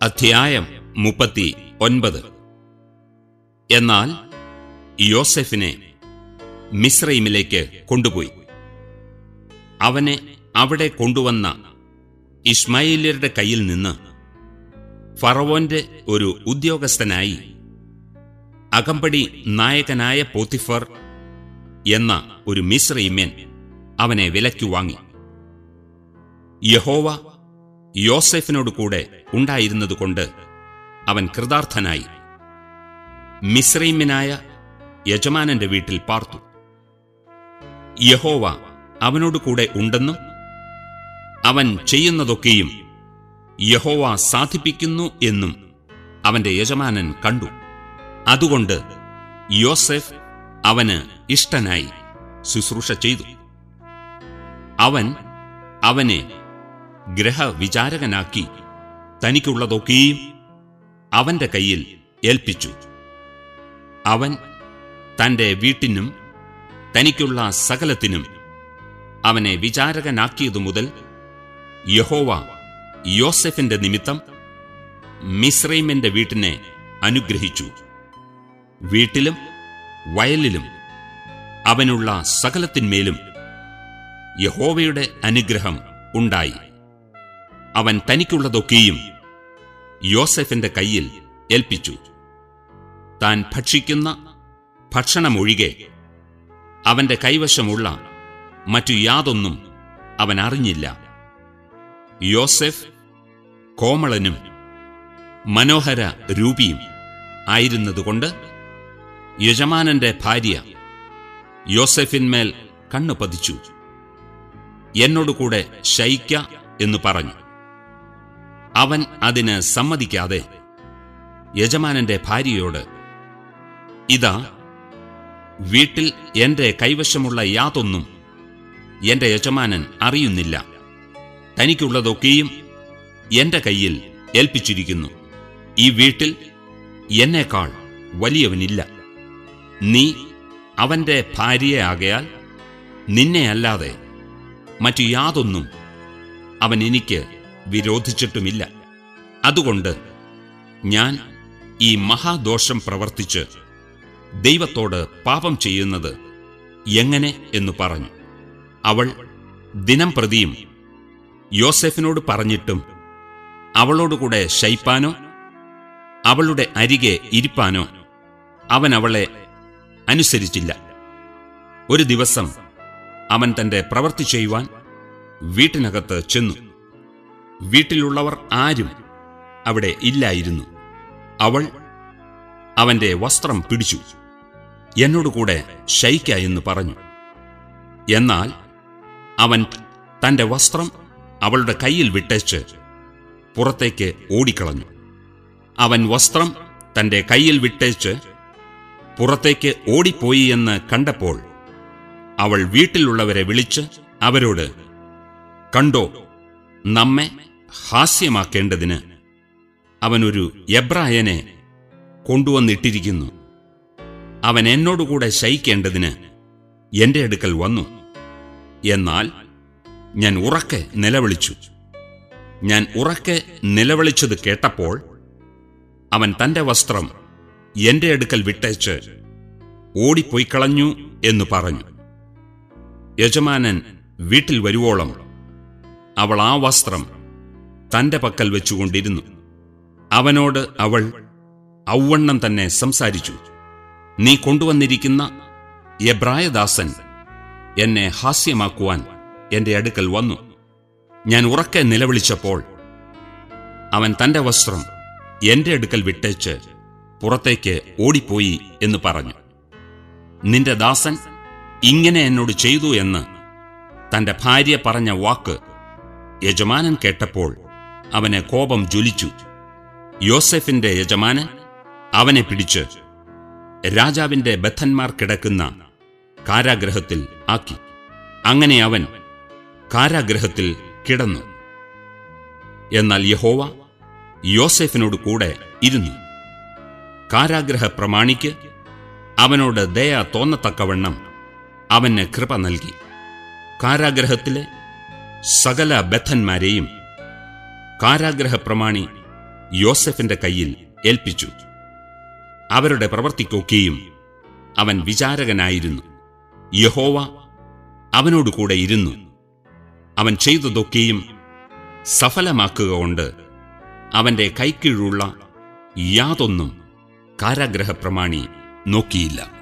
അധ്യായം മുപ്പത്തി ഒൻപത് എന്നാൽ യോസെഫിനെ മിസ്രൈമിലേക്ക് കൊണ്ടുപോയി അവനെ അവിടെ കൊണ്ടുവന്ന ഇസ്മായില്യരുടെ കയ്യിൽ നിന്ന് ഫറവോന്റെ ഒരു ഉദ്യോഗസ്ഥനായി അകമ്പടി നായകനായ പോത്തിഫർ എന്ന ഒരു മിസ്രൈമ്യൻ അവനെ വിലയ്ക്കു വാങ്ങി യഹോവ യോസെഫിനോട് കൂടെ ഉണ്ടായിരുന്നതുകൊണ്ട് അവൻ കൃതാർത്ഥനായി മിസ്രൈമ്യനായ യജമാനന്റെ വീട്ടിൽ പാർത്തു യഹോവ അവനോട് കൂടെ ഉണ്ടെന്നും അവൻ ചെയ്യുന്നതൊക്കെയും യഹോവ സാധിപ്പിക്കുന്നു എന്നും അവന്റെ യജമാനൻ കണ്ടു അതുകൊണ്ട് യോസെഫ് അവന് ഇഷ്ടനായി ശുശ്രൂഷ ചെയ്തു അവൻ അവനെ ഗ്രഹവിചാരകനാക്കി തനിക്കുള്ളതൊക്കെയും അവന്റെ കയ്യിൽ ഏൽപ്പിച്ചു അവൻ തന്റെ വീട്ടിനും തനിക്കുള്ള സകലത്തിനും അവനെ വിചാരകനാക്കിയതു മുതൽ യഹോവ യോസെഫിന്റെ നിമിത്തം മിസ്രൈമിന്റെ വീട്ടിനെ അനുഗ്രഹിച്ചു വീട്ടിലും വയലിലും അവനുള്ള സകലത്തിന്മേലും യഹോവയുടെ അനുഗ്രഹം ഉണ്ടായി അവൻ തനിക്കുള്ളതൊക്കെയും യോസെഫിന്റെ കയ്യിൽ ഏൽപ്പിച്ചു താൻ ഭക്ഷിക്കുന്ന ഭക്ഷണമൊഴികെ അവന്റെ കൈവശമുള്ള മറ്റു യാതൊന്നും അവൻ അറിഞ്ഞില്ല യോസെഫ് കോമളനും മനോഹര രൂപിയും ആയിരുന്നതുകൊണ്ട് യജമാനന്റെ ഭാര്യ യോസെഫിന്മേൽ കണ്ണു പതിച്ചു എന്നോടുകൂടെ ശയിക്ക എന്ന് പറഞ്ഞു അവൻ അതിന് സമ്മതിക്കാതെ യജമാനന്റെ ഭാര്യയോട് ഇതാ വീട്ടിൽ എന്റെ കൈവശമുള്ള യാതൊന്നും എന്റെ യജമാനൻ അറിയുന്നില്ല തനിക്കുള്ളതൊക്കെയും എന്റെ കയ്യിൽ ഏൽപ്പിച്ചിരിക്കുന്നു ഈ വീട്ടിൽ എന്നേക്കാൾ വലിയവനില്ല നീ അവന്റെ ഭാര്യയാകയാൽ നിന്നെയല്ലാതെ മറ്റു യാതൊന്നും അവൻ എനിക്ക് വിരോധിച്ചിട്ടുമില്ല അതുകൊണ്ട് ഞാൻ ഈ മഹാദോഷം പ്രവർത്തിച്ച് ദൈവത്തോട് പാപം ചെയ്യുന്നത് എങ്ങനെ എന്നു പറഞ്ഞു അവൾ ദിനം പ്രതിയും യോസെഫിനോട് പറഞ്ഞിട്ടും അവളോടുകൂടെ ശയിപ്പാനോ അവളുടെ അരികെ ഇരിപ്പാനോ അവൻ അവളെ അനുസരിച്ചില്ല ഒരു ദിവസം അവൻ തന്റെ പ്രവൃത്തി ചെയ്യുവാൻ വീട്ടിനകത്ത് ചെന്നു വീട്ടിലുള്ളവർ ആരും അവിടെ ഇല്ലായിരുന്നു അവൾ അവന്റെ വസ്ത്രം പിടിച്ചു എന്നോടുകൂടെ ശയിക്ക എന്ന് പറഞ്ഞു എന്നാൽ അവൻ തന്റെ വസ്ത്രം അവളുടെ കയ്യിൽ വിട്ടേച്ച് പുറത്തേക്ക് ഓടിക്കളഞ്ഞു അവൻ വസ്ത്രം തന്റെ കയ്യിൽ വിട്ടേച്ച് പുറത്തേക്ക് ഓടിപ്പോയി എന്ന് കണ്ടപ്പോൾ അവൾ വീട്ടിലുള്ളവരെ വിളിച്ച് അവരോട് കണ്ടോ നമ്മെ ഹാസ്യമാക്കേണ്ടതിന് അവനൊരു എബ്രായനെ കൊണ്ടുവന്നിട്ടിരിക്കുന്നു അവൻ എന്നോടുകൂടെ ശയിക്കേണ്ടതിന് എന്റെ അടുക്കൽ വന്നു എന്നാൽ ഞാൻ ഉറക്കെ നിലവിളിച്ചു ഞാൻ ഉറക്കെ നിലവിളിച്ചത് കേട്ടപ്പോൾ അവൻ തന്റെ വസ്ത്രം എന്റെ അടുക്കൽ വിട്ടേച്ച് ഓടിപ്പോയി കളഞ്ഞു എന്ന് പറഞ്ഞു യജമാനൻ വീട്ടിൽ വരുവോളം അവൾ ആ വസ്ത്രം തന്റെ പക്കൽ വെച്ചുകൊണ്ടിരുന്നു അവനോട് അവൾ ഔവണ്ണം തന്നെ സംസാരിച്ചു നീ കൊണ്ടുവന്നിരിക്കുന്ന എബ്രായദാസൻ എന്നെ ഹാസ്യമാക്കുവാൻ എന്റെ അടുക്കൽ വന്നു ഞാൻ ഉറക്കെ നിലവിളിച്ചപ്പോൾ അവൻ തന്റെ വസ്ത്രം എന്റെ അടുക്കൽ വിട്ടേച്ച് പുറത്തേക്ക് ഓടിപ്പോയി എന്ന് പറഞ്ഞു നിന്റെ ദാസൻ ഇങ്ങനെ എന്നോട് ചെയ്തു എന്ന് തന്റെ ഭാര്യ പറഞ്ഞ വാക്ക് യജമാനൻ കേട്ടപ്പോൾ അവന് കോപം ജ്വലിച്ചു യോസെഫിന്റെ യജമാനൻ അവനെ പിടിച്ച് രാജാവിന്റെ ബദ്ധന്മാർ കിടക്കുന്ന കാരാഗ്രഹത്തിൽ ആക്കി അങ്ങനെ അവൻ കാരാഗ്രഹത്തിൽ കിടന്നു എന്നാൽ യഹോവ യോസെഫിനോട് കൂടെ ഇരുന്നു കാരാഗ്രഹ പ്രമാണിക്ക് അവനോട് ദയ തോന്നത്തക്കവണ്ണം അവന് കൃപ നൽകി കാരാഗ്രഹത്തിലെ സകല ബദ്ധന്മാരെയും കാരാഗ്രഹ പ്രമാണി യോസെഫിന്റെ കയ്യിൽ ഏൽപ്പിച്ചു അവരുടെ പ്രവർത്തിക്കൊക്കെയും അവൻ വിചാരകനായിരുന്നു യഹോവ അവനോടുകൂടെ ഇരുന്നു അവൻ ചെയ്തതൊക്കെയും സഫലമാക്കുക കൊണ്ട് അവന്റെ കൈക്കീഴുള്ള യാതൊന്നും കാരാഗ്രഹപ്രമാണി നോക്കിയില്ല